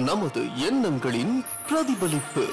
நமது எண்ணங்களின் பிரதிபலிப்பு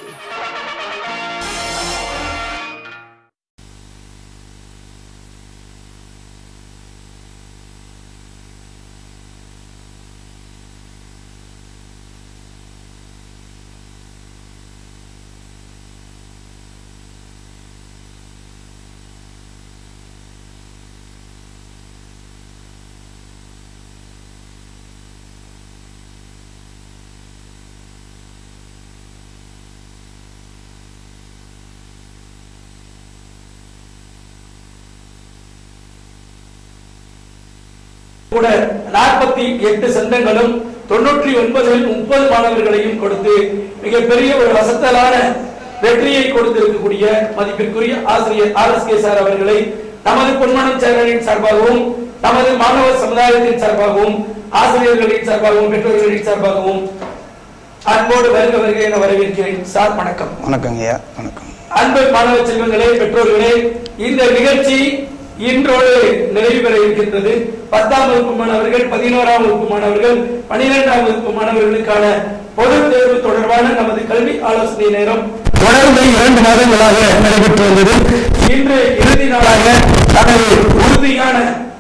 கூட நாற்பத்தி எட்டு சந்தங்களும் தொண்ணூற்றி ஒன்பதில் முப்பது மாணவர்களையும் கொடுத்து மிகப்பெரிய ஒரு வசத்தலான வெற்றியை கொடுத்திருக்கக்கூடிய மதிப்பிற்குரிய ஆசிரியர் ஆர் எஸ் கே சார் அவர்களை நமது பொன்மனம் சேனலின் சார்பாகவும் நமது மாணவ சமுதாயத்தின் சார்பாகவும் ஆசிரியர்களின் சார்பாகவும் பெற்றோர்களின் சார்பாகவும் அன்போடு வருக வருக என வரவேற்கிறேன் சார் வணக்கம் வணக்கங்க ஐயா வணக்கம் அன்பு மாணவ செல்வங்களே பெற்றோர்களே இந்த நிகழ்ச்சி இன்றோடு நிறைவு பெற இருக்கின்றது பத்தாம் வகுப்பு மாணவர்கள் பதினோராம் வகுப்பு மாணவர்கள் பனிரெண்டாம் வகுப்பு மாணவர்களுக்கான பொதுத் தேர்வு தொடர்பான நமது கல்வி ஆலோசனை நேரம் தொடர்ந்து இரண்டு மாதங்களாக நடைபெற்று வந்தது இன்று இறுதி நாளாக தனது உறுதியான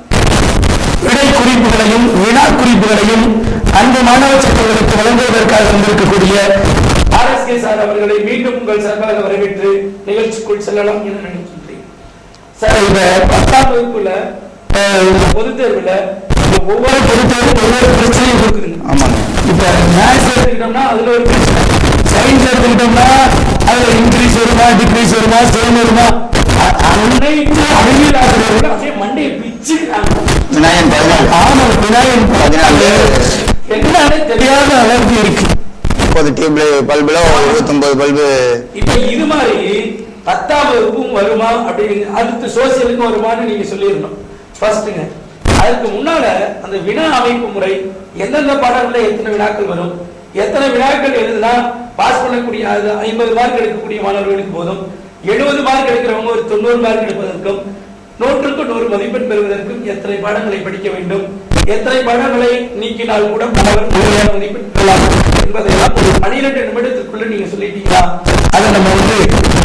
விடை குறிப்புகளையும் வினா குறிப்புகளையும் அந்த மாணவ சட்டங்களுக்கு வழங்குவதற்காக வந்திருக்கக்கூடிய ஆர் எஸ் கே சார் அவர்களை மீண்டும் உங்கள் சார்பாக வரவேற்று நிகழ்ச்சிக்குள் செல்லலாம் என நினைக்கின்றேன் சார் இந்த பத்தாம் வகுப்புல அஹ், இந்த பொதுத் தேர்வுல இந்த ஒவ்வொரு பொதுத் தேர்வும் ஒவ்வொரு பிரச்சனையும் கொடுக்குதுங்க ஆமாங்க இப்ப மேத்ஸ் எடுத்துக்கிட்டோம்னா அதுல ஒரு பிரச்சனை சயின்ஸ் எடுத்துக்கிட்டோம்னா அதுல இன்க்ரீஸ் வருமா டிக்ரீஸ் வருமா சேம் வருமா அ- அன்னைக்கு அறிவியல் ஆசிரியர்கள் அப்படியே மண்டையை பிச்சுக்கிறாங்க விநாயகன் பதினாலு ஆமா விநாயகன் பதினாலு. என்னன்னு தெரியாத அளவுக்கு இருக்கு முப்பது டியூப்ல பல்புல இருபத்தொன்பது பல்பு இப்ப இது மாதிரி பத்தாம் வகுப்பும் வருமா அப்படின்னு அடுத்து சோசியலுக்கும் வருமான்னு நீங்க சொல்லிடணும் ஃபர்ஸ்ட்டுங்க அதுக்கு முன்னால அந்த வினா அமைப்பு முறை எந்தெந்த பாடங்கள்ல எத்தனை வினாக்கள் வரும் எத்தனை வினாக்கள் எழுதுனா பாஸ் பண்ணக்கூடிய அது ஐம்பது மார்க் எடுக்கக்கூடிய மாணவர்களுக்கு போதும் எழுபது மார்க் எடுக்கிறவங்க ஒரு தொண்ணூறு மார்க் எடுப்பதற்கும் நூற்றுக்கு நூறு மதிப்பெண் பெறுவதற்கும் எத்தனை பாடங்களை படிக்க வேண்டும் எத்தனை பாடங்களை நீக்கினால் கூட மாணவர் முழுமையான மதிப்பெண் பெறலாம் என்பதையெல்லாம் ஒரு பனிரெண்டு நிமிடத்துக்குள்ள நீங்க சொல்லிட்டீங்களா அதை நம்ம வந்து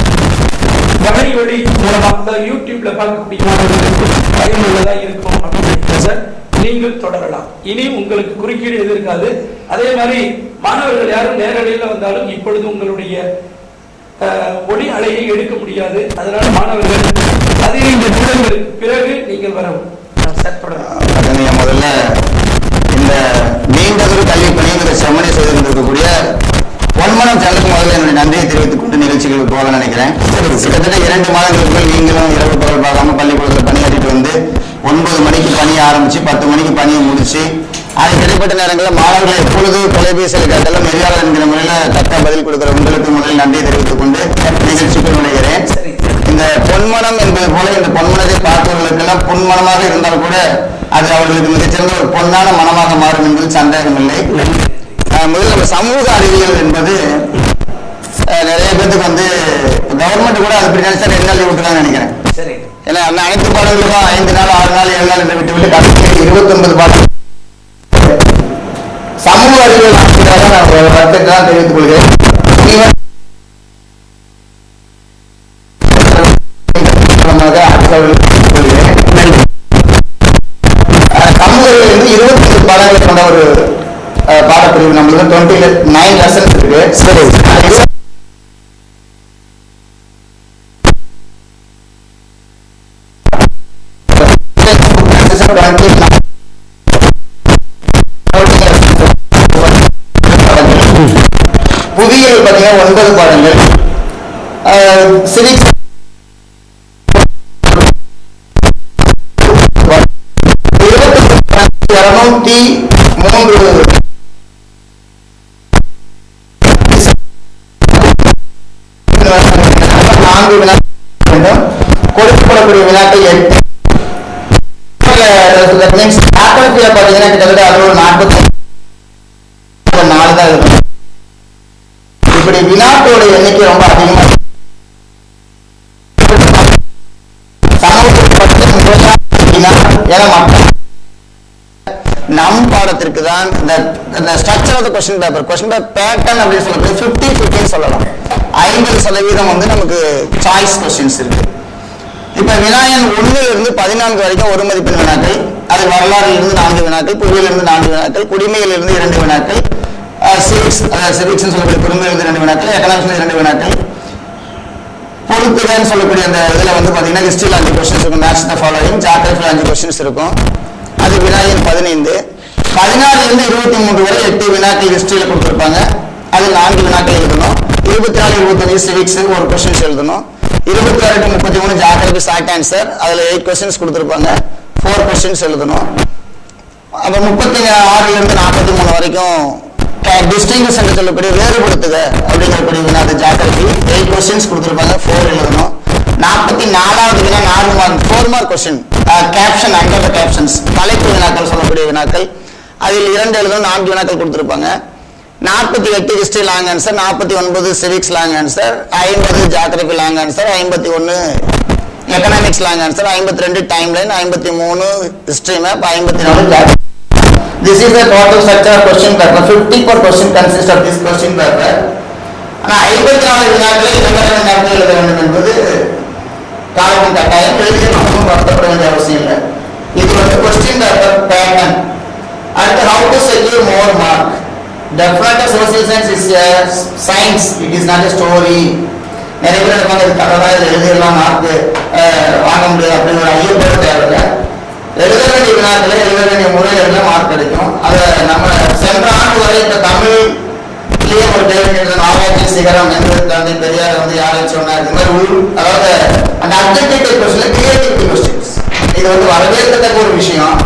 வலை வழி மூலமா அதாவது யூடியூப்ல பார்க்கக்கூடிய மாணவர்களுக்கு பயனுள்ளதா இருக்கும் அப்படின்னு நினைக்கிறேன் சார் நீங்கள் தொடரலாம் இனி உங்களுக்கு குறுக்கீடு எது இருக்காது அதே மாதிரி மாணவர்கள் யாரும் நேரடியில் வந்தாலும் இப்பொழுது உங்களுடைய அஹ், ஒளி அலையை எடுக்க முடியாது அதனால மாணவர்கள் பதினைந்து நிமிடங்களுக்கு பிறகு நீங்கள் வரவும் சார் தொடரலாம் அதனை முதல்ல இந்த நீண்டதொரு கல்வி பணிங்கிற செம்மனை செய்து கொண்டிருக்கக்கூடிய பொன்மனம் சேனலுக்கு முதல்ல என்னுடைய நன்றியை தெரிவித்துக் கொண்டு நிகழ்ச்சிகளுக்கு போக நினைக்கிறேன் கிட்டத்தட்ட இரண்டு மாதங்களுக்குள் நீங்களும் இரவு பகல் பார்க்காம பள்ளிக்கூடத்தில் பணியாற்றிட்டு வந்து ஒன்பது மணிக்கு பணி ஆரம்பிச்சு பத்து மணிக்கு பணியை முடிச்சு அதுக்கு இடைப்பட்ட நேரங்களில் மாணவர்கள் எப்பொழுது தொலைபேசியில் கேட்டாலும் நெறியாளர் என்கிற முறையில் தக்க பதில் கொடுக்கிற உங்களுக்கு முதலில் நன்றியை தெரிவித்துக் கொண்டு நிகழ்ச்சிக்கு நுழைகிறேன் சரி இந்த பொன்மனம் என்பது போல இந்த பொன்மனத்தை பார்த்தவர்களுக்கெல்லாம் பொன்மனமாக இருந்தால் கூட அது அவர்களுக்கு மிகச்சிறந்த ஒரு பொன்னான மனமாக மாறும் என்பது சந்தேகமில்லை அஹ் முதல்ல நம்ம சமூக அறிவியல் என்பது அஹ் நிறைய பேருக்கு வந்து கவர்மெண்ட் கூட அது பின்னாடி சார் ரெண்டு நாள் விட்டுருக்காங்கன்னு நினைக்கிறேன் சரி ஏன்னா அந்த அனைத்து பாடங்களுக்கும் ஐந்து நாள் ஆறு நாள் ஏழு நாள் என்று விட்டு விட்டு கடைசி இருபத்தொன்பது பாடல் சமூக அறிவியல் ஆசிரியராக நான் ஒரு கருத்தை தான் தெரிவித்துக் கொள்கிறேன் இவர் மூலமாக அடுத்தவர்களுக்கு சொல்கிறேன். அஹ் சமூக அறிவியல் வந்து இருபத்தி ஐந்து பாடங்களை கொண்ட ஒரு அஹ், பாடப்பிரிவு நம்மளுக்கு டுவெண்ட்டி நைன் லெசன்ஸ் இருக்கு சரி புவியியல் பார்த்தீங்கன்னா ஒன்பது பாடங்கள் சிவிக்ஸ் இருநூத்தி மூன்று நான்கு வினாக்கள் வேண்டும் கொடுக்கப்படக்கூடிய வினாக்கள் எட்டு மீன்ஸ் ஆட்டோபியா பார்த்தீங்கன்னா கிட்டத்தட்ட அது ஒரு நாற்பத்தி நாலு தான் இருக்கும் இப்படி வினாக்களோட எண்ணிக்கை ரொம்ப அதிகமா இருக்கு. சமூகத்தில் பற்றி முதலாவது வினா, ஏன்னா மக்கள் நம் பாடத்திற்கு தான் இந்த இந்த structure of question paper question paper pattern அப்படின்னு சொல்லக்கூடிய ஃபிஃப்டி ஃபிஃப்டின்னு சொல்லலாம் ஐம்பது சதவீதம் வந்து நமக்கு சாய்ஸ் கொஸ்டின்ஸ் இருக்கு இப்ப வினாயன் ஒண்ணுல இருந்து பதினான்கு வரைக்கும் ஒரு மதிப்பெண் வினாக்கள் அது வரலாறுல இருந்து நான்கு வினாக்கள் புவியில இருந்து நான்கு வினாக்கள் குடிமையில இருந்து இரண்டு வினாக்கள் சிவிக்ஸ் சிவிக்ஸ் சொல்லக்கூடிய குடிமையில இருந்து இரண்டு வினாக்கள் எக்கனாமிக்ஸ்ல இரண்டு வினாக்கள் பொறுத்துகன்னு சொல்லக்கூடிய அந்த இதுல வந்து பாத்தீங்கன்னா ஹிஸ்டரியில் அஞ்சு கொஸ்டின்ஸ் இருக்கும் மேட்ச் த ஃபாலோயிங் ஜாகிரபியில் அஞ்சு கொஸ்டின்ஸ் இருக்கும் அது வினாயின் பதினைந்து பதினாறுல இருந்து இருபத்தி மூன்று வரை எட்டு வினாக்கள் ஹிஸ்டரியில் கொடுத்துருப்பாங்க அது நான்கு வினாக்கள் எழுதணும் இருபத்தி நாலு இருபத்தஞ்சு சிவிக்ஸ் ஒரு கொஸ்டின்ஸ் எழுதணும் இருபத்தி ஆறு டு முப்பத்தி மூணு ஜாகிரபி ஷார்ட் ஆன்சர் அதுல எயிட் கொஸ்டின்ஸ் கொடுத்துருப்பாங்க ஃபோர் கொஸ்டின்ஸ் எழுதணும் அப்ப முப்பத்தி ஆறுல இருந்து நாற்பத்தி மூணு வரைக்கும் டிஸ்டிங்ஸ் என்று சொல்லக்கூடிய வேறுபடுத்துக அப்படிங்கக்கூடிய வினா அது ஜாக்கிரதை எயிட் கொஸ்டின்ஸ் கொடுத்துருப்பாங்க ஃபோர் எழுதணும் நாற்பத்தி நாலாவது வினா நாலு mark four mark question caption under the captions தலைப்பு வினாக்கள் சொல்லக்கூடிய வினாக்கள் அதில் இரண்டு எழுதணும் நான்கு வினாக்கள் கொடுத்துருப்பாங்க நாற்பத்தி எட்டு ஹிஸ்டரி லாங் ஆன்சர் நாற்பத்தி ஒன்பது சிவிக்ஸ் லாங் ஆன்சர் ஐம்பது ஜாகிரபி லாங் ஆன்சர் ஐம்பத்தி ஒன்று எக்கனாமிக்ஸ் லாங் ஆன்சர் ஐம்பத்தி ரெண்டு டைம் லைன் ஐம்பத்தி மூணு ஹிஸ்டரி மேப் ஐம்பத்தி நாலு This is the total structure of question paper. 50 per question consists of this question paper. ஆனா ஐம்பத்தி நாலு வினாக்களை எவ்வளவு நேரத்தில் எழுத வேண்டும் என்பது காலத்தின் கட்டாயம் எழுதி நமக்கும் வருத்தப்பட வேண்டிய அவசியம் இல்லை இது வந்து கொஸ்டின் பேப்பர் பேட்டர்ன் அடுத்து how to secure more mark டெஃபினட்டா social science is science it is not a story நிறைய பேர் இருப்பாங்க இது கதை தான் இதில் எழுதிடலாம் மார்க் வாங்க முடியாது அப்படின்னு ஒரு ஐயப்பட தேவையில்லை எழுத வேண்டிய வினாக்களை எழுத வேண்டிய முறைகள்ல மார்க் கிடைக்கும் அதை நம்ம சென்ற ஆண்டு வரை இந்த தமிழ்லயே ஒரு கேள்வி எழுத நாகாட்சி சிகரம் என்று தந்தை பெரியார் வந்து யாரும் சொன்னார் இந்த மாதிரி உள் அதாவது அந்த அப்ஜெக்டிவ் கொஸ்டின் கிரியேட்டிவிட்டி கொஸ்டின்ஸ் இது வந்து வரவேற்கத்தக்க ஒரு விஷயம்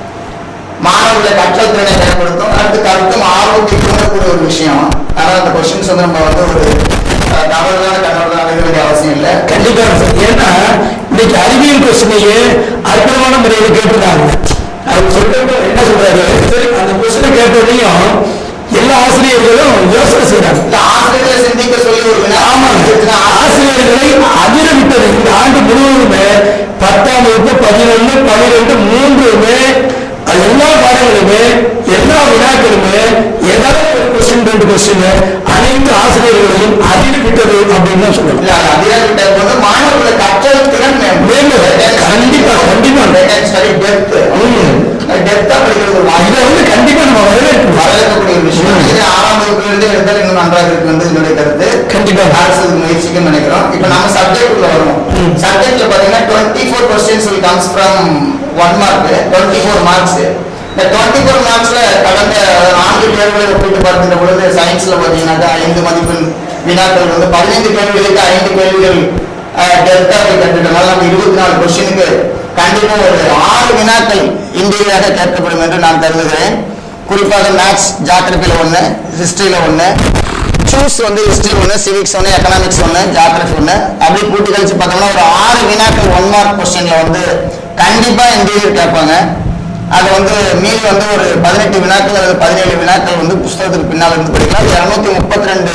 மாணவர்களை கற்றல் திறனை மேம்படுத்தும் அடுத்து கருத்தும் ஆர்வத்தை தூண்டக்கூடிய ஒரு விஷயம் ஆனால் அந்த கொஸ்டின்ஸ் வந்து நம்ம வந்து ஒரு அஹ், தவறுதலான கண்ணோட்டம் அணுக வேண்டிய அவசியம் இல்லை கண்டிப்பா சார் ஏன்னா இன்னைக்கு அறிவியல் கொஸ்டினையே அற்புதமான முறையில் கேட்டிருக்காங்க அவர் சொல்றது என்ன சொல்றாரு சரி அந்த கொஸ்டினை கேட்டதையும் எல்லா ஆசிரியர்களும் யோசனை செய்றாங்க இந்த ஆசிரியர்களை சிந்திக்க சொல்லி ஒரு வினா ஆமாங்க இருக்குன்னா ஆசிரியர்களை அதிர விட்டது இந்த ஆண்டு முழுவதுமே பத்தாம் வகுப்பு பதினொன்று பன்னிரெண்டு மூன்றுமே அது எல்லா பாடங்களுமே எல்லா வினாக்களுமே ஏதாவது ஒரு கொஸ்டின் ரெண்டு கொஸ்டின் அனைத்து ஆசிரியர்களையும் அதிர விட்டது அப்படின்னு தான் சொல்லணும் இல்ல அது அதிகாரிகிட்ட போது மாணவர்களை கற்றல் திறன் மேம்படும். கண்டிப்பா, கண்டிப்பா. ஸ்டடி டெப்த் ம். டெப்தா படிக்கிறது ஒரு வாய்ப்பு இதை வந்து கண்டிப்பா நம்ம வரவேற்கணும் வரவேற்கக்கூடிய ஒரு விஷயம் இது ஆறாம் வகுப்புல இருந்து எடுத்தால் இன்னும் நன்றாக இருக்கு வந்து என்னுடைய கருத்து கண்டிப்பா. அரசு இதுக்கு முயற்சிக்குன்னு நினைக்கிறோம் இப்போ நம்ம சப்ஜெக்ட் உள்ள வருவோம் சப்ஜெக்ட்ல பாத்தீங்கன்னா twenty four questions will comes from one mark twenty four marks இந்த டுவெண்ட்டி ஃபோர் மார்க்ஸ்ல கடந்த நான்கு தேர்வுகளை ஒப்பிட்டு பார்க்கின்ற பொழுது சயின்ஸ்ல பாத்தீங்கன்னாக்கா ஐந்து மதிப்பெண் வினாக்கள் வந்து பதினைந்து கேள்விகளுக்கு ஐந்து கேள்விகள் டெல்டா போய் கட்டுட்டனால நம்ம இருபத்தி நாலு கொஸ்டினுக்கு கண்டிப்பா ஒரு ஆறு வினாக்கள் இந்தியாக கேட்கப்படும் என்று நான் கருதுகிறேன் குறிப்பாக மேத்ஸ் ஜாகிரபியில் ஒன்று ஹிஸ்டரியில் ஒன்று சூஸ் வந்து ஹிஸ்டரி ஒன்று சிவிக்ஸ் ஒன்று எக்கனாமிக்ஸ் ஒன்று ஜாகிரபி ஒன்று அப்படி கூட்டி கழிச்சு பார்த்தோம்னா ஒரு ஆறு வினாக்கள் ஒன் மார்க் கொஸ்டின்ல வந்து கண்டிப்பா இந்தியர் கேட்பாங்க அது வந்து மீதி வந்து ஒரு பதினெட்டு வினாக்கள் அல்லது பதினேழு வினாக்கள் வந்து புஸ்தகத்துக்கு பின்னால் இருந்து படிக்கலாம் அது இரநூத்தி முப்பத்தி ரெண்டு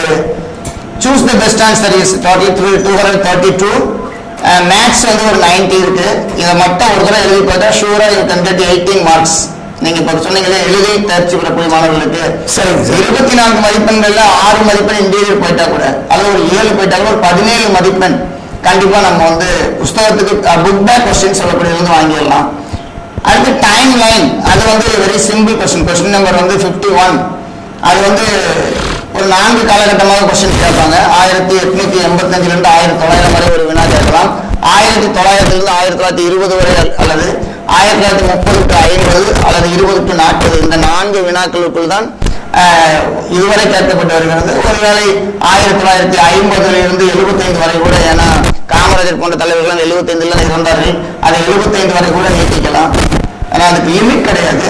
choose the best answer is totally through two hundred thirty two maths வந்து ஒரு 90 இருக்கு இதை மட்டும் ஒரு தடவை எழுதி பார்த்தா ஷூரா you can get eighteen marks நீங்க இப்போ சொன்னீங்களே எழுதி தேர்ச்சி பெறக்கூடிய மாணவர்களுக்கு சரிங்க சார். இருபத்தி நான்கு மதிப்பெண்கள்ல ஆறு மதிப்பெண் இன்டீரியர் போயிட்டா கூட அல்லது ஒரு ஏழு போயிட்டா கூட ஒரு பதினேழு மதிப்பெண் கண்டிப்பா நம்ம வந்து புஸ்தகத்துக்கு புக் பேக் கொஸ்டின் சொல்லக்கூடியது வந்து வாங்கிடலாம் அடுத்து டைம் லைன் அது வந்து very simple question question number வந்து 51 ஒன் அது வந்து ஒரு நான்கு காலகட்டமாக கொஸ்டின் கேட்பாங்க ஆயிரத்தி எட்நூத்தி எண்பத்தஞ்சுல இருந்து ஆயிரத்தி தொள்ளாயிரம் வரை ஒரு வினா கேட்கலாம் ஆயிரத்தி தொள்ளாயிரத்துல இருந்து ஆயிரத்தி தொள்ளாயிரத்தி இருபது வரை அல்- அல்லது ஆயிரத்தி தொள்ளாயிரத்தி முப்பது டு ஐம்பது அல்லது இருபது டு நாற்பது இந்த நான்கு வினாக்களுக்குள் தான் ஆஹ், இதுவரை கேட்கப்பட்டு வருகிறது ஒருவேளை ஆயிரத்தி தொள்ளாயிரத்தி ஐம்பதுல இருந்து எழுபத்தைந்து வரை கூட ஏன்னா காமராஜர் போன்ற தலைவர்கள் எழுபத்தைந்துல இருந்தார்கள் அதை எழுபத்தைந்து வரை கூட நீட்டிக்கலாம் ஆனா அதுக்கு லிமிட் கிடையாது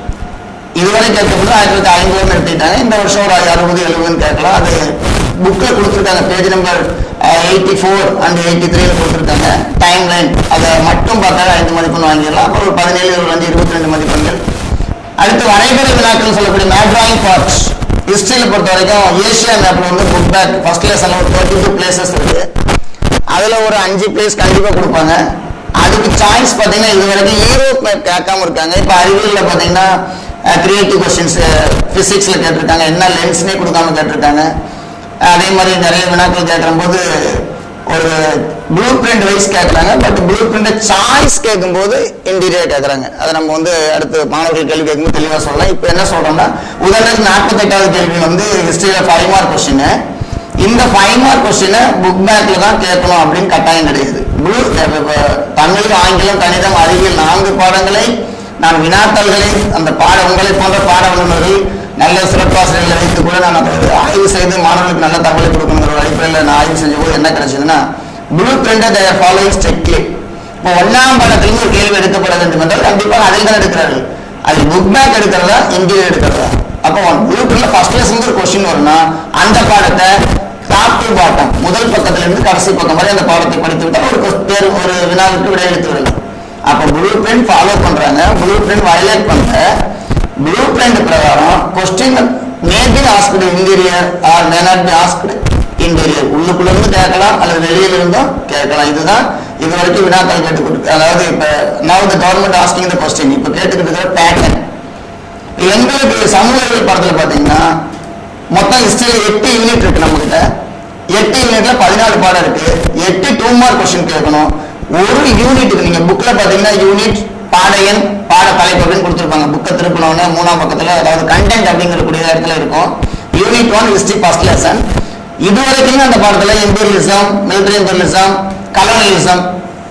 இதுவரை கேட்கும்போது ஆயிரத்தி தொள்ளாயிரத்தி ஐம்பது நிறுத்திட்டாங்க இந்த வருஷம் ஒரு அறுபது எழுபதுன்னு கேட்கலாம் அது புக்கில் கொடுத்துருக்காங்க page number eighty four and eighty த்ரீல கொடுத்துருக்காங்க டைம் லைன் அதை மட்டும் பார்த்தா ஐந்து மதிப்பெண் வாங்கிடலாம் அப்புறம் ஒரு பதினேழு இருபத்தஞ்சு இருபத்தி ரெண்டு மதிப்பெண்கள் அடுத்து வரைபட வினாக்கள் சொல்லக்கூடிய மேப் டிராயிங் பார்ட்ஸ் ஹிஸ்டரியில் பொறுத்த வரைக்கும் ஏசியா மேப்ல வந்து புக் பேக் ஃபர்ஸ்ட் லெசன்ல ஒரு தேர்ட்டி டூ பிளேசஸ் இருக்கு அதுல ஒரு அஞ்சு பிளேஸ் கண்டிப்பா கொடுப்பாங்க அதுக்கு சாய்ஸ் பாத்தீங்கன்னா இது வரைக்கும் யூரோப் மேப் கேட்காம இருக்காங்க இப்ப அறிவியல்ல பாத்தீங்கன்னா கிரியேட்டிவ் கொஸ்டின்ஸ் பிசிக்ஸ்ல கேட்டிருக்காங்க என்ன லென்ஸ்னே கொடுக்காம கேட்டிருக்காங்க அதே மாதிரி நிறைய வினாக்கள் கேட்குற போது ஒரு ப்ளூ பிரிண்ட் வைஸ் கேட்குறாங்க பட் ப்ளூ பிரிண்ட் சாய்ஸ் கேட்கும்போது இன்டீரியர் கேட்குறாங்க அதை நம்ம வந்து அடுத்து மாணவர்கள் கேள்வி கேட்கும்போது தெளிவாக சொல்லலாம் இப்போ என்ன சொல்றோம்னா உதாரணத்துக்கு நாற்பத்தெட்டாவது கேள்வி வந்து ஹிஸ்டரியில் ஃபைவ் மார்க் கொஸ்டின் இந்த ஃபைவ் மார்க் கொஸ்டினை புக் பேக்ல தான் கேட்கணும் அப்படின்னு கட்டாயம் கிடையாது ப்ளூ தமிழ் ஆங்கிலம் கணிதம் அறிவியல் நான்கு பாடங்களை நான் வினாத்தாள்களை அந்த பாட உங்களை போன்ற பாட வல்லுநர்கள் நல்ல சிறப்பாசிரியர்களை வைத்து கூட நான் அதை ஆய்வு செய்து மாணவர்களுக்கு நல்ல தகவலை கொடுக்கணுங்கிற ஒரு அடிப்படையில் நான் ஆய்வு செஞ்ச போது என்ன கிடைச்சதுன்னா ப்ளூ பிரிண்ட் ஃபாலோயிங் ஸ்ட்ரிக்ட்லி இப்போ ஒன்னாம் பாடத்திலிருந்து ஒரு கேள்வி எடுக்கப்பட வேண்டும் என்றால் கண்டிப்பாக அதில் தான் எடுக்கிறார்கள் அது புக் பேக் எடுக்கிறதா இன்டீரியர் எடுக்கிறதா அப்போ ப்ளூ பிரிண்ட்ல ஃபர்ஸ்ட் லெசன் ஒரு கொஸ்டின் வரும்னா அந்த பாடத்தை டாப் டு பாட்டம் முதல் பக்கத்துல இருந்து கடைசி பக்கம் வரை அந்த பாடத்தை படித்து விட்டால் ஒரு ques- தேர்வு ஒரு வினாவுக்கு விடை எடுத்து விடலாம் அப்போ ப்ளூ பிரிண்ட் ஃபாலோ பண்றாங்க ப்ளூ பிரிண்ட் வயலேட் பண்ண ப்ளூ பிரிண்ட் பிரகாரம் question maybe asked interior or may not be asked interior உள்ளுக்குள்ள இருந்து கேட்கலாம் அல்லது வெளியில இருந்தும் கேட்கலாம் இதுதான் இது வரைக்கும் வினாக்கள் கேட்டுக்கிட்டு அதாவது இப்ப now the government asking the question இப்ப கேட்டுக்கிட்டு இருக்கிற பேட்டர்ன் எங்களுக்கு சமூக அறிவியல் பாடத்துல பாத்தீங்கன்னா மொத்தம் ஹிஸ்டரி எட்டு யூனிட் இருக்கு நம்ம கிட்ட எட்டு யூனிட்ல பதினாலு பாடம் இருக்கு எட்டு டூ மார்க் கொஸ்டின் கேட்கணும் ஒரு யூனிட்டுக்கு நீங்க புக்ல பாத்தீங்கன்னா யூனிட் பாட எண் பாட தலைப்பு அப்படின்னு கொடுத்துருப்பாங்க புக்கை திருப்பினோன்னு மூணாம் பக்கத்துல அதாவது கண்டென்ட் அப்படிங்கக்கூடிய இடத்துல இருக்கும் unit one history first lesson இது வரைக்கும் அந்த பாடத்துல எம்பீரியலிசம் மிலிட்டரி எம்பீரியலிசம் கலோனியலிசம்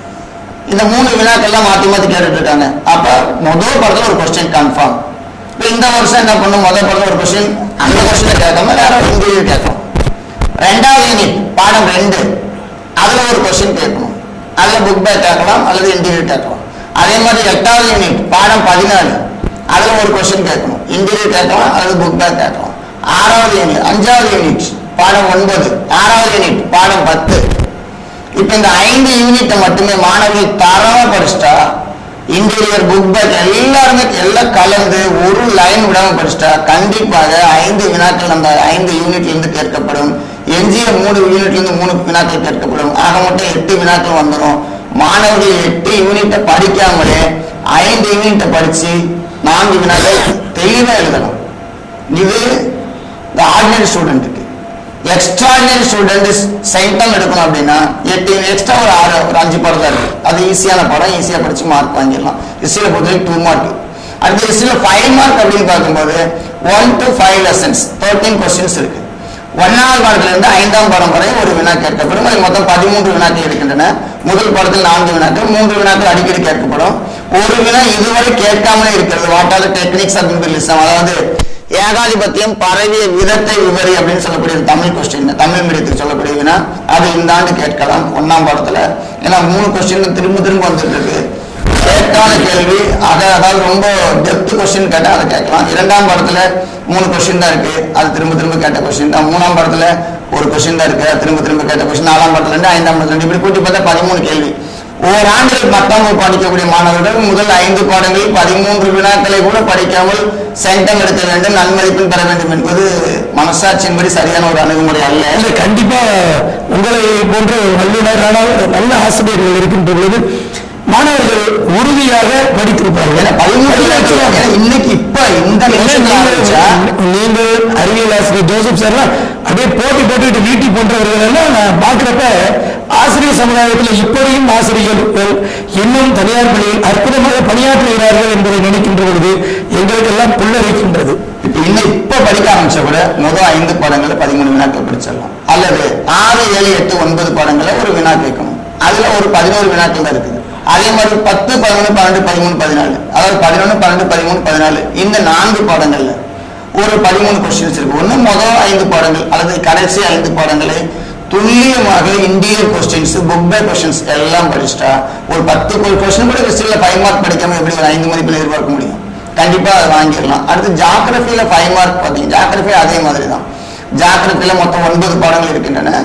இந்த மூணு வினாக்கள்லாம் மாத்தி மாத்தி கேட்டுட்டு இருக்காங்க அப்ப முதல் படத்துல ஒரு கொஸ்டின் கன்ஃபார்ம் இப்போ இந்த வருஷம் என்ன பண்ணும் முதல் படத்துல ஒரு கொஸ்டின் அந்த கொஸ்டினை கேட்காம வேற ஒரு இன்டர்வியூ கேட்கும் ரெண்டாவது யூனிட் பாடம் ரெண்டு அதுல ஒரு கொஸ்டின் கேட்கணும் அதுல புக் பேக் கேட்கலாம் அல்லது இன்டர்வியூ கேட்கலாம் அதே மாதிரி எட்டாவது யூனிட் பாடம் பதினாலு அதுல ஒரு கொஸ்டின் கேட்கணும் இன்டர்வியூ கேட்கலாம் அல்லது புக் பேக் கேட்கலாம் ஆறாவது யூனிட் அஞ்சாவது யூனிட் பாடம் ஒன்பது ஆறாவது யூனிட் பாடம் பத்து இப்ப இந்த ஐந்து யூனிட்டை மட்டுமே மாணவர்கள் தரமா படிச்சிட்டா இன்டீரியர் புக் பேக் எல்லாருமே எல்லாம் கலந்து ஒரு லைன் விடாம படிச்சிட்டா கண்டிப்பாக ஐந்து வினாக்கள் அந்த ஐந்து யூனிட்ல இருந்து கேட்கப்படும் எஞ்சிய மூணு யூனிட்ல இருந்து மூணு வினாக்கள் கேட்கப்படும் ஆக மொத்தம் எட்டு வினாக்கள் வந்துடும் மாணவர்கள் எட்டு யூனிட்டை படிக்காமலே ஐந்து யூனிட்டை படிச்சு நான்கு வினாக்கள் தெளிவா எழுதலாம் இது இந்த ஆர்டினரி ஸ்டூடெண்ட்டுக்கு எக்ஸ்ட்ராடினரி ஸ்டூடெண்ட் சைட்டம் எடுக்கணும் அப்படின்னா எட்டு எக்ஸ்ட்ரா ஒரு ஆறு ஒரு அஞ்சு படம் தான் இருக்கு அது ஈஸியான படம் ஈஸியா படிச்சு மார்க் வாங்கிடலாம் ஹிஸ்டரியை பொறுத்தவரைக்கும் டூ மார்க் அடுத்து ஹிஸ்டரியில் ஃபைவ் மார்க் அப்படின்னு பார்க்கும்போது one to five lessons thirteen questions இருக்கு ஒன்னாவது பாடத்துல இருந்து ஐந்தாம் பாடம் வரை ஒரு வினா கேட்கப்படும் அதில் மொத்தம் பதிமூன்று வினாக்கள் இருக்கின்றன முதல் பாடத்தில் நான்கு வினாக்கள் மூன்று வினாக்கள் அடிக்கடி கேட்கப்படும் ஒரு வினா இதுவரை கேட்காமலே இருக்கிறது வாட் ஆர் டெக்னிக்ஸ் அப்படின்னு அதாவது ஏகாதிபத்தியம் பரவிய விதத்தை விவரி அப்படின்னு சொல்லக்கூடிய ஒரு தமிழ் கொஸ்டின் தமிழ் மீடியத்துக்கு சொல்லக்கூடிய வினா அது இந்த ஆண்டு கேட்கலாம் ஒன்னாம் பாடத்துல ஏன்னா மூணு கொஸ்டின் திரும்ப திரும்ப வந்துட்டு இருக்கு கேட்டான கேள்வி அதை அதாவது ரொம்ப டெப்த் கொஸ்டின் கேட்டா அதை கேட்கலாம் இரண்டாம் பாடத்துல மூணு கொஸ்டின் தான் இருக்கு அது திரும்ப திரும்ப கேட்ட கொஸ்டின் தான் மூணாம் பாடத்துல ஒரு கொஸ்டின் தான் இருக்கு அது திரும்ப திரும்ப கேட்ட கொஸ்டின் நாலாம் பாடத்துல இருந்து ஐந்தாம் பாடத்துல இருந்து இப்படி கூட்டி பார்த்தா பதிமூணு கேள்வி ஓராண்டில் பத்தாம் வகுப்பு படிக்கக்கூடிய மாணவர்கள் முதல் ஐந்து பாடங்களில் பதிமூன்று வினாக்களை கூட படிக்காமல் சென்டம் எடுக்க வேண்டும் நன்மதிப்பெண் பெற வேண்டும் என்பது மனசாட்சியின்படி சரியான ஒரு அணுகுமுறை அல்ல இல்ல கண்டிப்பா உங்களை போன்ற ஒரு வல்லுநரான நல்ல ஆசிரியர்கள் இருக்கின்ற பொழுது மாணவர்கள் உறுதியாக படித்திருப்பார்கள் ஏன்னா பதிமூன்று வினாக்கள் ஏன்னா இன்னைக்கு இப்ப இந்த நிமிஷத்துல ஆரம்பிச்சா நீங்கள் அறிவியல் ஆசிரியர் ஜோசப் சார்லாம் அப்படியே போட்டி போட்டுக்கிட்டு வீட்டி போன்றவர்கள் எல்லாம் நான் பார்க்கிறப்ப ஆசிரியர் சமுதாயத்தில் இப்படியும் ஆசிரியர்கள் இன்னும் தனியார் பள்ளியில் அற்புதமாக பணியாற்றுகிறார்கள் என்பதை நினைக்கின்ற பொழுது எங்களுக்கெல்லாம் புல்லரிக்கின்றது இப்ப இன்னும் இப்ப படிக்க ஆரம்பிச்ச கூட முதல் ஐந்து பாடங்களை பதிமூணு வினாக்கள் படிச்சிடலாம் அல்லது ஆறு ஏழு எட்டு ஒன்பது பாடங்களை ஒரு வினா கேட்கணும் அதுல ஒரு பதினோரு வினாக்கள் தான் இருக்குது அதே மாதிரி பத்து பதினொன்று பன்னெண்டு பதிமூணு பதினாலு அதாவது பதினொன்று பன்னெண்டு பதிமூணு பதினாலு இந்த நான்கு பாடங்கள்ல ஒரு பதிமூணு கொஸ்டின்ஸ் இருக்கு ஒண்ணு முதல் ஐந்து பாடங்கள் அல்லது கடைசி ஐந்து பாடங்களை துல்லியமாக Indian questions book by questions எல்லாம் படிச்சுட்டா ஒரு பத்து கொஸ்டின் கூட ஹிஸ்டரியில் ஃபைவ் மார்க் படிக்காம எப்படி ஒரு ஐந்து மதிப்பெண் எதிர்பார்க்க முடியும் கண்டிப்பா அதை வாங்கிடலாம் அடுத்து ஜாகிரபியில ஃபைவ் மார்க் பார்த்தீங்க ஜாகிரபி அதே மாதிரி தான் ஜாகிரபியில மொத்தம் ஒன்பது பாடங்கள் இருக்கின்றன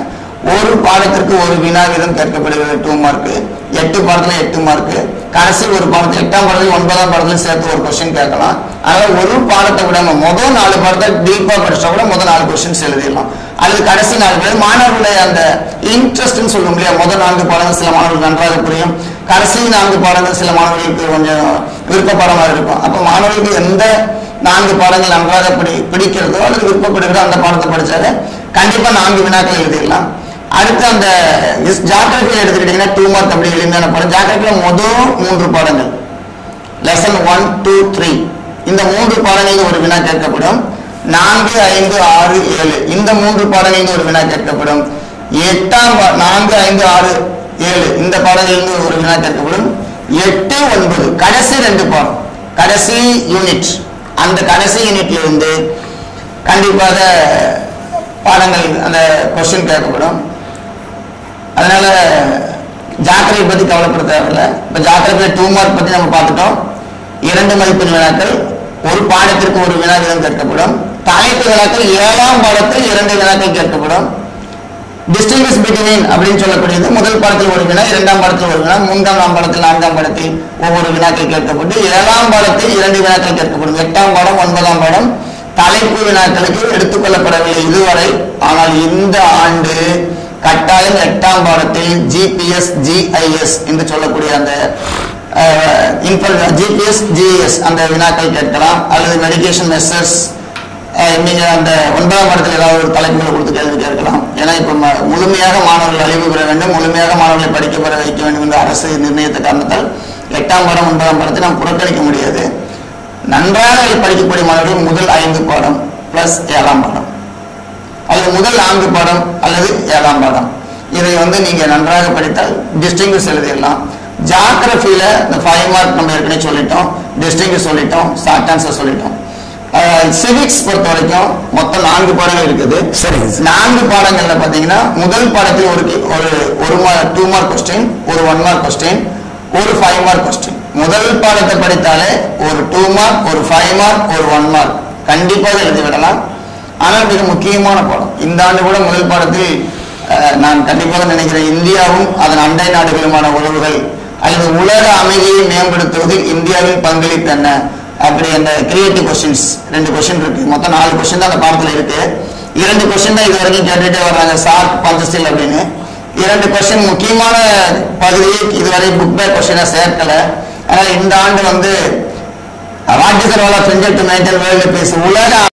ஒரு பாடத்திற்கு ஒரு வினா வீதம் கேட்கப்படுகிறது டூ மார்க் எட்டு பாடத்துல எட்டு மார்க் கடைசி ஒரு பாடத்துல எட்டாம் பாடத்துல ஒன்பதாம் பாடத்துல சேர்த்து ஒரு கொஸ்டின் கேட்கலாம் அதனால ஒரு பாடத்தை விடாம முதல் நாலு பாடத்தை டீப்பா படிச்சா கூட முதல் நாலு கொஸ்டின்ஸ் எழுதிடலாம் அல்லது கடைசி நாலு பேர் மாணவர்களுடைய அந்த இன்ட்ரெஸ்ட்னு சொல்லும் இல்லையா முதல் நான்கு பாடங்கள் சில மாணவர்களுக்கு நன்றாக புரியும் கடைசி நான்கு பாடங்கள் சில மாணவர்களுக்கு கொஞ்சம் விருப்பப்படமா இருக்கும் அப்ப மாணவர்களுக்கு எந்த நான்கு பாடங்கள் நன்றாக பிடி பிடிக்கிறதோ அல்லது விருப்பப்படுகிறதோ அந்த பாடத்தை படிச்சாலே கண்டிப்பா நான்கு வினாக்கள் எழுதிடலாம் அடுத்து அந்த ஜாக்கிரதையில் எடுத்துக்கிட்டீங்கன்னா டூ மார்க் அப்படி எழுதின பாடம் ஜாக்கிரதையில் முதல் மூன்று பாடங்கள் லெசன் ஒன் டூ த்ரீ இந்த மூன்று பாடங்களில் ஒரு வினா கேட்கப்படும் நான்கு ஐந்து ஆறு ஏழு இந்த மூன்று பாடங்களில் ஒரு வினா கேட்கப்படும் எட்டாம் பா- நான்கு ஐந்து ஆறு ஏழு இந்த பாடங்களில் ஒரு வினா கேட்கப்படும் எட்டு ஒன்பது கடைசி ரெண்டு பாடம் கடைசி யூனிட் அந்த கடைசி யூனிட்ல இருந்து கண்டிப்பாக பாடங்கள் அந்த கொஸ்டின் கேட்கப்படும் அதனால ஜாக்கிரதை பத்தி கவலைப்பட தேவையில்ல இப்ப ஜாக்கிரதை டூ மார்க் பத்தி நம்ம பார்த்துட்டோம் இரண்டு மதிப்பெண் வினாக்கள் ஒரு பாடத்திற்கு ஒரு வினா வீதம் கேட்கப்படும் தலைப்பு வினாக்கள் ஏழாம் பாடத்தில் இரண்டு வினாக்கள் கேட்கப்படும் டிஸ்டிங்விஷ் பிட்வீன் அப்படின்னு சொல்லக்கூடியது முதல் பாடத்தில் ஒரு வினா இரண்டாம் பாடத்தில் ஒரு வினா மூன்றாம் பாடத்தில் நான்காம் பாடத்தில் ஒவ்வொரு வினாக்கள் கேட்கப்பட்டு ஏழாம் பாடத்தில் இரண்டு வினாக்கள் கேட்கப்படும் எட்டாம் பாடம் ஒன்பதாம் பாடம் தலைப்பு வினாக்களுக்கு எடுத்துக்கொள்ளப்படவில்லை இதுவரை ஆனால் இந்த ஆண்டு கட்டாயம் எட்டாம் பாடத்தில் ஜிபிஎஸ் ஜிஐஎஸ் என்று சொல்லக்கூடிய அந்த ஜிபிஎஸ் ஜிஎஸ் அந்த வினாக்கள் கேட்கலாம் அல்லது மெடிகேஷன் மெஷர்ஸ் நீங்க அந்த ஒன்பதாம் பாடத்தில் ஏதாவது ஒரு தலைப்புகளை கொடுத்து கேள்வி கேட்கலாம் ஏன்னா இப்ப ம- முழுமையாக மாணவர்கள் அழிவு பெற வேண்டும் முழுமையாக மாணவர்களை படிக்க பெற வைக்க வேண்டும் என்ற அரசு நிர்ணயித்த காரணத்தால் எட்டாம் பாடம் ஒன்பதாம் பாடத்தை நாம் புறக்கணிக்க முடியாது நன்றாக படிக்கக்கூடிய மாணவர்கள் முதல் ஐந்து பாடம் பிளஸ் ஏழாம் பாடம் அல்லது முதல் நான்கு பாடம் அல்லது ஏழாம் பாடம் இதை வந்து நீங்க நன்றாக படித்தால் டிஸ்டிங்விஷ் எழுதிடலாம் ஜாகிரபியில இந்த ஃபைவ் மார்க் நம்ம ஏற்கனவே சொல்லிட்டோம் டிஸ்டிங்விஷ் சொல்லிட்டோம் ஷார்ட் ஆன்சர் சொல்லிட்டோம் சிவிக்ஸ் பொறுத்த வரைக்கும் மொத்தம் நான்கு பாடங்கள் இருக்குது சரிங்க சார். நான்கு பாடங்கள்ல பாத்தீங்கன்னா முதல் பாடத்தில் ஒரு கி- ஒரு ஒரு மார்க் டூ மார்க் கொஸ்டின் ஒரு ஒன் மார்க் கொஸ்டின் ஒரு ஃபைவ் மார்க் கொஸ்டின் முதல் பாடத்தை படித்தாலே ஒரு டூ மார்க் ஒரு ஃபைவ் மார்க் ஒரு ஒன் மார்க் கண்டிப்பாக எழுதி விடலாம் ஆனால் மிக முக்கியமான பாடம் இந்த ஆண்டு கூட முதல் பாடத்தில் அஹ், நான் கண்டிப்பாக நினைக்கிறேன் இந்தியாவும் அதன் அண்டை நாடுகளுமான உறவுகள் அல்லது உலக அமைதியை மேம்படுத்துவதில் இந்தியாவின் பங்களிப்பு என்ன அப்படி அந்த கிரியேட்டிவ் கொஸ்டின்ஸ் ரெண்டு கொஸ்டின் இருக்கு மொத்தம் நாலு கொஸ்டின் தான் அந்த பாடத்துல இருக்கு இரண்டு கொஸ்டின் தான் இது வரைக்கும் கேட்டுட்டே வர்றாங்க சார்ட் பஞ்சஸ்டில் அப்படின்னு இரண்டு கொஸ்டின் முக்கியமான பகுதியை இதுவரை புக் பேக் கொஸ்டினா சேர்க்கல அதனால இந்த ஆண்டு வந்து what is role of India to maintain world peace உலக